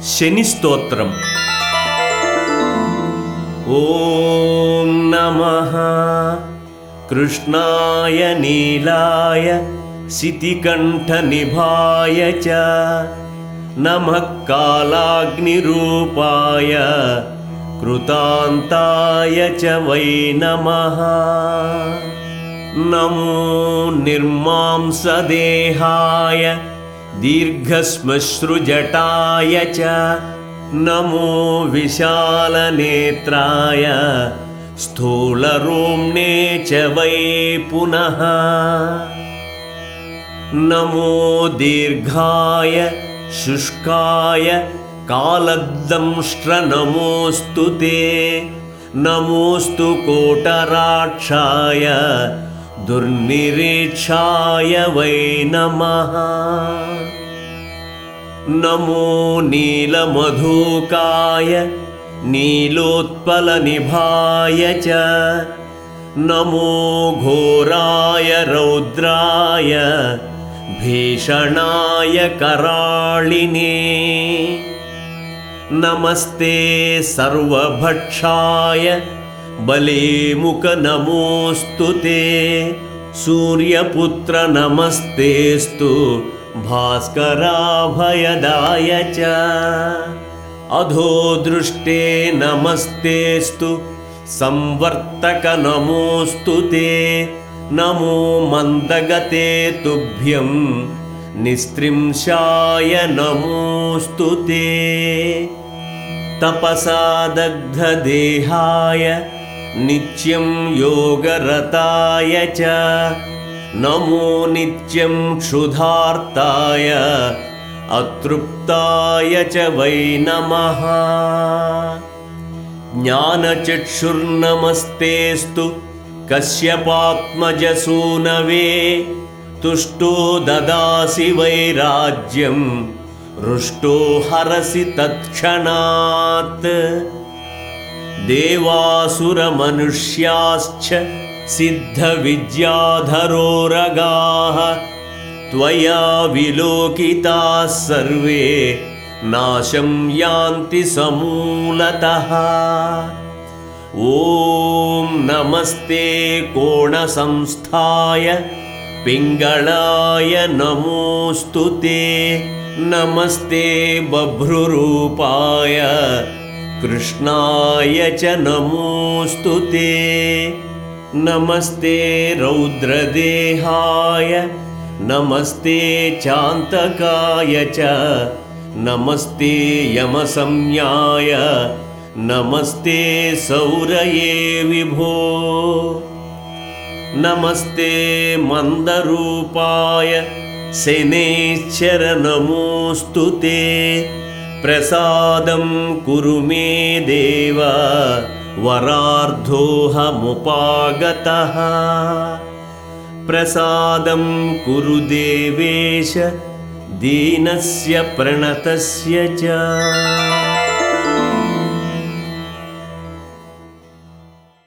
శని స్తోత్రం ఓం నమ కృష్ణాయ నీలాయ శితికంఠనిభాయ చ నమ కాలాగ్నిరూపాయ కృతాంతాయ చ వై నమః నమో నిర్మాంసదేహాయ దీర్ఘశ్మశ్రుజటాయ చ నమో విశాలనేత్రాయ స్థూలరోమ్ణే చ వై పునః నమో దీర్ఘాయ శుష్కాయ కాలద్దంష్ట్ర నమోऽस्तु ते నమోऽस्तु కోటరాక్షాయ దుర్నిరీక్షాయ వై నమః నమో నీలమధూకాయ నీలోత్పలనిభాయ చ నమో ఘోరాయ రౌద్రాయ భీషణాయ कराळिने నమస్తే సర్వభక్షాయ బలేముఖ నమోऽस्तु ते సూర్యపుత్ర నమస్తేస్తు భాస్కరాభయదాయ చ అధో దృష్టే నమస్తేస్తు సంవర్తక నమోऽस्तु ते నమో మందగతే తుభ్యం నిస్త్రింశాయ నమోऽस्तु ते తపసాదగ్ధదేహాయ నిత్యం యోగరతాయ చ నమో నిత్యం క్షుధార్తాయ అతృప్తాయ చ వై నమః జ్ఞానచక్షుర్నమస్తేస్తు కశ్యపాత్మజసూనవే తుష్టో దదాసి వైరాజ్యం హృష్టో హరసి తత్క్షణాత్ దేవాసురమనుష్యాశ్చ సిద్ధవిద్యాధరోరగాः त्वया विलोकिताः सर्वे नाशं यान्ति समूलतः ॐ नमस्ते कोणसंस्थाय पिङ्गळाय नमोऽस्तु ते नमस्ते बभ्रुरूपाय कृष्णाय च नमोऽस्तु ते नमस्ते रौद्रदेहाय नमस्ते चान्तकाय च नमस्ते यमसंज्ञाय नमस्ते सौरये विभो नमस्ते मन्दरूपाय शनैश्चर नमोऽस्तु ते प्रसादं कुरु मे देव वरार्धोऽहमुपागतः प्रसादं कुरु देवेश दीनस्य प्रणतस्य च